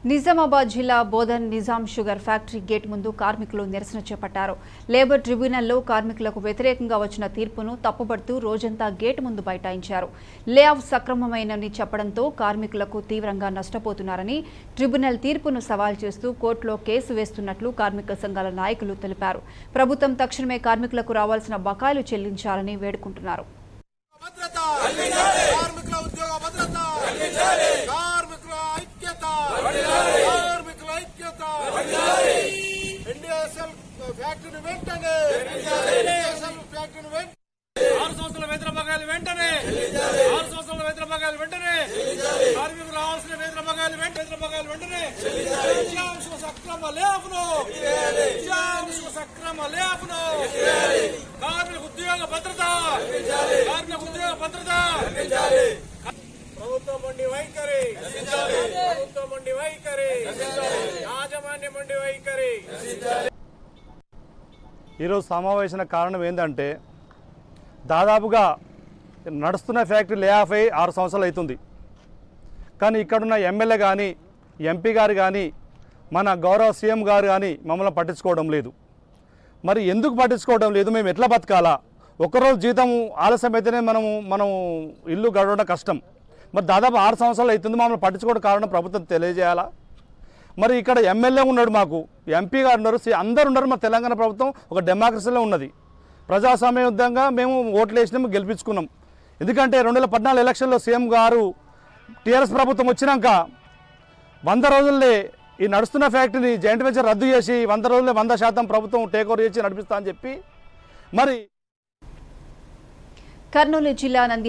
నిజామాబాద్ జిల్లా Bodhan Nizam sugar factory gate ముందు కార్మికులు నిరసన చేపట్టారు లేబర్ ట్రిబ్యునల్లో కార్మికులకు వ్యతిరేకంగా వచ్చిన తీర్పును తప్పుపడుతూ రోజంతా గేట్ ముందు బైఠాయించారు లే ఆఫ్ సక్రమమైనని చెప్పడంతో కార్మికులకు తీవ్రంగా నష్టపోతున్నారని ట్రిబ్యునల్ తీర్పును సవాల్ చేస్తూ కోర్టులో కేసు వేస్తున్నట్లు కార్మిక సంఘాల నాయకులు తెలిపారు ప్రభుత్వం తక్షణమే కార్మికులకు రావాల్సిన బకాయిలు చెల్లించాలని వేడుకుంటున్నారు భద్రత కార్మికుల ఉద్యోగ భద్రత కార్మికుల ఐక్యత కార్మికుల ఐక్యత ఎన్డీఎస్ఎల్ ఫ్యాక్టరీ వెంటనే ఎన్డీఎస్ఎల్ ఫ్యాక్టరీ వెంటనే ఆరు సంవత్సరాల వేతన బకాయిలు వెంటనే ఆరు సంవత్సరాల వేతన బకాయిలు వెంటనే కార్మికులు రావాల్సిన వేతన బకాయిలు వెంట వేతన బకాయిలు వెంటనే విజయాంశ సక్రమ లేఖను విజయాంశ సక్రమ లేఖను కార్మిక ఉద్యోగ భద్రత కార్మిక ఉద్యోగ భద్రత ప్రభుత్వం మండి వైఖరి ప్రభుత్వం మండి వైఖరి యాజమాన్యం మండి వైఖరి ఈరోజు సమావేశం కారణం ఏంటంటే దాదాపుగా నడుస్తున్న ఫ్యాక్టరీ లే ఆఫ్ అయ్యి ఆరు సంవత్సరాలు అవుతుంది కానీ ఇక్కడున్న ఎమ్మెల్యే కానీ ఎంపీ గారు కానీ మన గౌరవ సీఎం గారు కానీ మమ్మల్ని పట్టించుకోవడం లేదు మరి ఎందుకు పట్టించుకోవడం లేదు మేము ఎట్లా బతకాలా ఒక్కరోజు జీతం ఆలస్యం అయితేనే మనము మనం ఇల్లు గడవడం కష్టం మరి దాదాపు ఆరు సంవత్సరాలు అవుతుంది మమ్మల్ని పట్టించుకోవడం కారణం ప్రభుత్వం తెలియజేయాలా మరి ఇక్కడ ఎమ్మెల్యే ఉన్నాడు మాకు ఎంపీ గారు ఉన్నారు సి- అందరు ఉన్నారు మా తెలంగాణ ప్రభుత్వం ఒక డెమోక్రసీలో ఉన్నది ప్రజాస్వామ్యయుద్ధంగా మేము ఓట్లు వేసినాము గెలిపించుకున్నాం ఎందుకంటే రెండు వేల పద్నాలుగు ఎలక్షన్లో సీఎం గారు టీఆర్ఎస్ ప్రభుత్వం వచ్చినాక వంద రోజుల్లే ఈ నడుస్తున్న ఫ్యాక్టరీని జాయింట్ వెంచర్ రద్దు చేసి వంద రోజులే వంద శాతం ప్రభుత్వం టేక్ ఓవర్ చేసి నడిపిస్తా అని చెప్పి మరి కర్నూలు జిల్లా నంది